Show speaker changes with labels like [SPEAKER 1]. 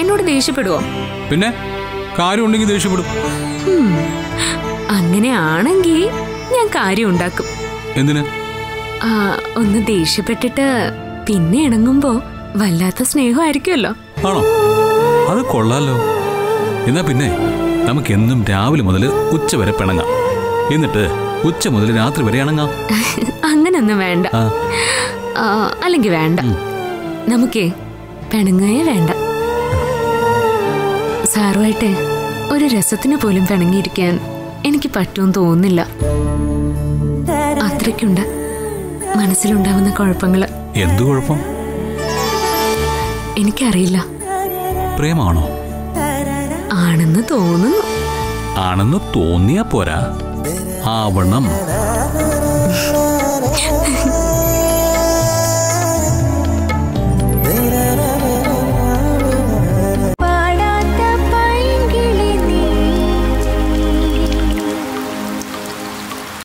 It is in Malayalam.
[SPEAKER 1] എന്നോട് ദേഷ്യപ്പെടുവോ
[SPEAKER 2] പിന്നെ കാര്യം ഉണ്ടെങ്കിൽ ദേഷ്യപ്പെടും
[SPEAKER 1] ഉം. അങ്ങനെയാണെങ്കിൽ ഞാൻ കാര്യം ഉണ്ടാക്കും
[SPEAKER 2] എന്തിന്
[SPEAKER 1] ആ, ഒന്ന് ദേഷ്യപ്പെട്ടിട്ട് പിന്നെ ഇണങ്ങുമ്പോ വല്ലാത്ത സ്നേഹമായിരിക്കുമല്ലോ
[SPEAKER 2] ആണോ അത് കൊള്ളാലോ എന്നാ പിന്നെ നമുക്ക് എന്നും രാവിലെ മുതൽ ഉച്ച വരെ പിണങ്ങാം എന്നിട്ട് ഉച്ച മുതൽ രാത്രി വരെ ഇണങ്ങാം
[SPEAKER 1] അങ്ങനൊന്നും വേണ്ട
[SPEAKER 2] ആ
[SPEAKER 1] ആ, അല്ലെങ്കിൽ വേണ്ട നമുക്കേ പിണങ്ങേ വേണ്ട സാറുമായിട്ട് ഒരു രസത്തിന് പോലും പിണങ്ങിയിരിക്കാൻ എനിക്ക് പറ്റുമെന്ന് തോന്നുന്നില്ല അത്രയ്ക്കുണ്ട് മനസ്സിലുണ്ടാവുന്ന കുഴപ്പങ്ങള്
[SPEAKER 2] എന്തു കുഴപ്പം
[SPEAKER 1] എനിക്കറിയില്ല
[SPEAKER 2] പ്രേമാണോ
[SPEAKER 1] ആണെന്ന് തോന്നുന്നു
[SPEAKER 2] ആണെന്ന് തോന്നിയാ പോരാ ആവണം